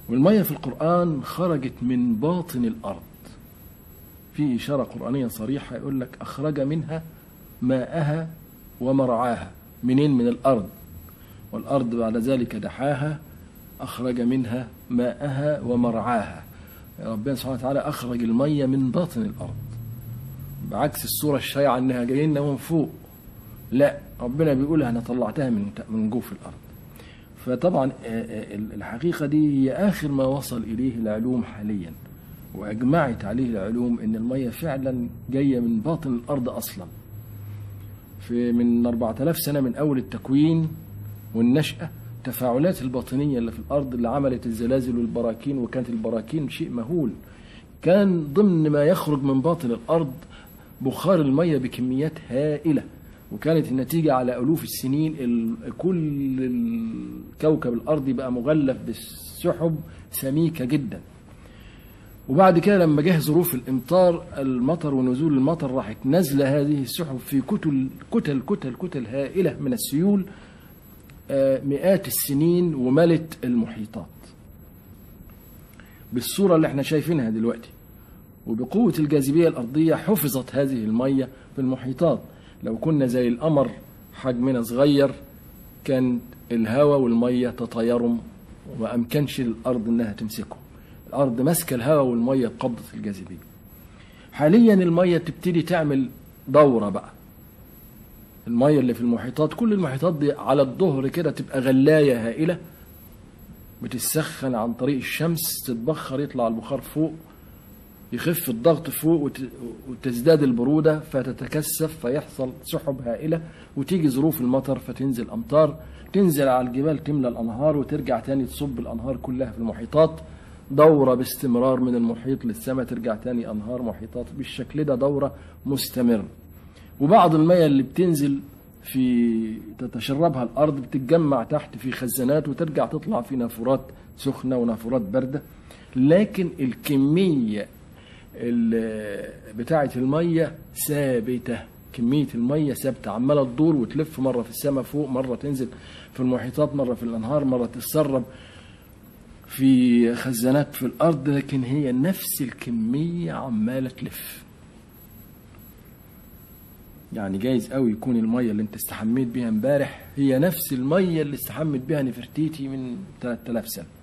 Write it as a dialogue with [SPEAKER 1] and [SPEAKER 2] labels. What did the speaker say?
[SPEAKER 1] والمية في القرآن خرجت من باطن الأرض في إشارة قرآنية صريحة يقول لك أخرج منها ماءها ومرعاها منين من الأرض والأرض بعد ذلك دحاها أخرج منها ماءها ومرعاها ربنا سبحانه وتعالى أخرج المية من باطن الأرض بعكس الصورة الشائعة إنها جاية لنا من فوق لا ربنا بيقول أنا طلعتها من من جوف الأرض فطبعا الحقيقة دي هي آخر ما وصل إليه العلوم حاليا وأجمعت عليه العلوم إن المية فعلا جاية من باطن الأرض أصلا في من 4000 سنة من أول التكوين والنشأة التفاعلات الباطنية اللي في الأرض اللي عملت الزلازل والبراكين وكانت البراكين شيء مهول كان ضمن ما يخرج من باطن الأرض بخار المية بكميات هائلة وكانت النتيجة على ألوف السنين كل الكوكب الأرضي بقى مغلف بالسحب سميكة جدا وبعد كده لما جه ظروف الامطار المطر ونزول المطر راحت نازله هذه السحب في كتل كتل كتل كتل هائله من السيول مئات السنين وملت المحيطات بالصوره اللي احنا شايفينها دلوقتي وبقوه الجاذبيه الارضيه حفظت هذه الميه في المحيطات لو كنا زي القمر حجمنا صغير كان الهواء والميه تطيروا وما امكنش للارض انها تمسكهم الارض ماسكه الهواء والميه بقبضه الجاذبيه حاليا الميه تبتدي تعمل دوره بقى الميه اللي في المحيطات كل المحيطات دي على الظهر كده تبقى غلايه هائله بتسخن عن طريق الشمس تتبخر يطلع البخار فوق يخف الضغط فوق وتزداد البروده فتتكثف فيحصل سحب هائله وتيجي ظروف المطر فتنزل امطار تنزل على الجبال تملى الانهار وترجع تاني تصب الانهار كلها في المحيطات دورة باستمرار من المحيط للسماء ترجع تاني أنهار محيطات بالشكل ده دورة مستمرة وبعض المياه اللي بتنزل في تتشربها الأرض بتتجمع تحت في خزانات وترجع تطلع في نافورات سخنة ونافورات باردة لكن الكمية بتاعة المية ثابتة كمية المية ثابتة عمالة تدور وتلف مرة في السماء فوق مرة تنزل في المحيطات مرة في الأنهار مرة تتسرب في خزانات في الأرض لكن هي نفس الكمية عمالة تلف يعني جايز قوي يكون المية اللي انت استحميت بيها امبارح هي نفس المية اللي استحمت بيها نفرتيتي من 3000 سنة